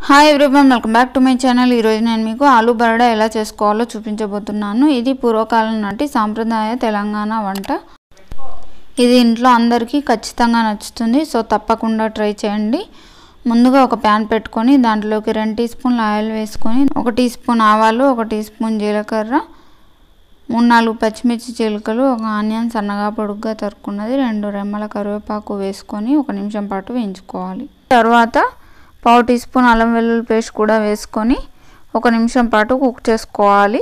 hi everyone welcome back to my channel ఈరోజు నేను మీకు ఆలు బరడా ఎలా చేసుకోవాలో చూపించబోతున్నాను ఇది పూర్వకాలం నాటి సాంప్రదాయ తెలంగాణ వంట ఇది ఇంట్లో అందరికీ ఖచ్చితంగా నచ్చుతుంది సో తప్పకుండా ట్రై చేయండి ముందుగా ఒక ప్యాన్ పెట్టుకొని దాంట్లోకి రెండు టీ స్పూన్ల ఆయిల్ వేసుకొని ఒక టీ స్పూన్ ఆవాలు ఒక టీ స్పూన్ జీలకర్ర మూడు నాలుగు పచ్చిమిర్చి చిలుకలు ఒక ఆనియన్ సన్నగా పొడుగ్గా తరుక్కున్నది రెండు రెమ్మల కరివేపాకు వేసుకొని ఒక నిమిషం పాటు వేయించుకోవాలి తర్వాత పావు టీ స్పూన్ అల్లం వెల్లుల్లి పేస్ట్ కూడా వేసుకొని ఒక నిమిషం పాటు కుక్ చేసుకోవాలి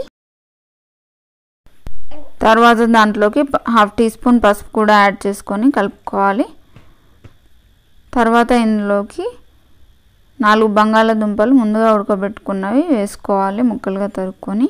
తర్వాత దాంట్లోకి హాఫ్ టీ స్పూన్ పసుపు కూడా యాడ్ చేసుకొని కలుపుకోవాలి తర్వాత ఇందులోకి నాలుగు బంగాళాదుంపలు ముందుగా ఉడకబెట్టుకున్నవి వేసుకోవాలి ముక్కలుగా తరుక్కొని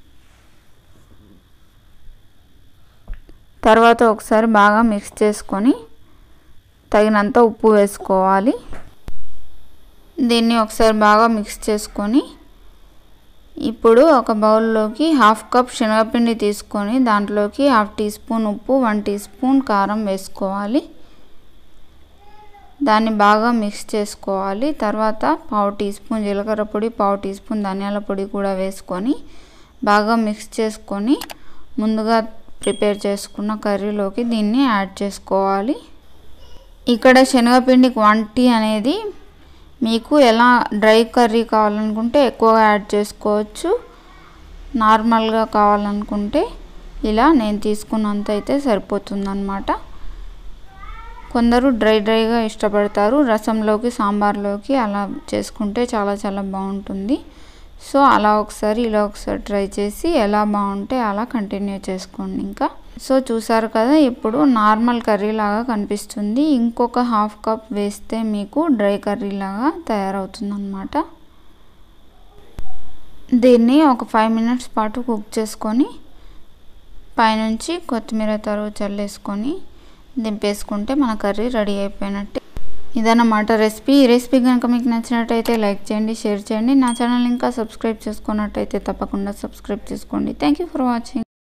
తర్వాత ఒకసారి బాగా మిక్స్ చేసుకొని తగినంత ఉప్పు వేసుకోవాలి దీన్ని ఒకసారి బాగా మిక్స్ చేసుకొని ఇప్పుడు ఒక బౌల్లోకి హాఫ్ కప్ శనగపిండి తీసుకొని దాంట్లోకి హాఫ్ టీ స్పూన్ ఉప్పు వన్ టీ స్పూన్ కారం వేసుకోవాలి దాన్ని బాగా మిక్స్ చేసుకోవాలి తర్వాత పావు టీ స్పూన్ జీలకర్ర పొడి పావు టీ స్పూన్ ధనియాల పొడి కూడా వేసుకొని బాగా మిక్స్ చేసుకొని ముందుగా ప్రిపేర్ చేసుకున్న కర్రీలోకి దీన్ని యాడ్ చేసుకోవాలి ఇక్కడ శనగపిండి క్వాంటిటీ అనేది మీకు ఎలా డ్రై కర్రీ కావాలనుకుంటే ఎక్కువగా యాడ్ చేసుకోవచ్చు నార్మల్గా కావాలనుకుంటే ఇలా నేను తీసుకున్నంత అయితే సరిపోతుందన్నమాట కొందరు డ్రై డ్రైగా ఇష్టపడతారు రసంలోకి సాంబార్లోకి అలా చేసుకుంటే చాలా చాలా బాగుంటుంది సో అలా ఒకసారి ఇలా ఒకసారి ట్రై చేసి ఎలా బాగుంటే అలా కంటిన్యూ చేసుకోండి ఇంకా సో చూసారు కదా ఇప్పుడు నార్మల్ కర్రీ లాగా కనిపిస్తుంది ఇంకొక హాఫ్ కప్ వేస్తే మీకు డ్రై కర్రీ లాగా తయారవుతుంది అనమాట దీన్ని ఒక ఫైవ్ మినిట్స్ పాటు కుక్ చేసుకొని పైనుంచి కొత్తిమీర తరుగు చల్లేసుకొని దింపేసుకుంటే మన కర్రీ రెడీ అయిపోయినట్టే ఇదన్నమాట రెసిపీ ఈ రెసిపీ కనుక మీకు నచ్చినట్టయితే లైక్ చేయండి షేర్ చేయండి నా ఛానల్ ఇంకా సబ్స్క్రైబ్ చేసుకున్నట్టయితే తప్పకుండా సబ్స్క్రైబ్ చేసుకోండి థ్యాంక్ యూ ఫర్ వాచింగ్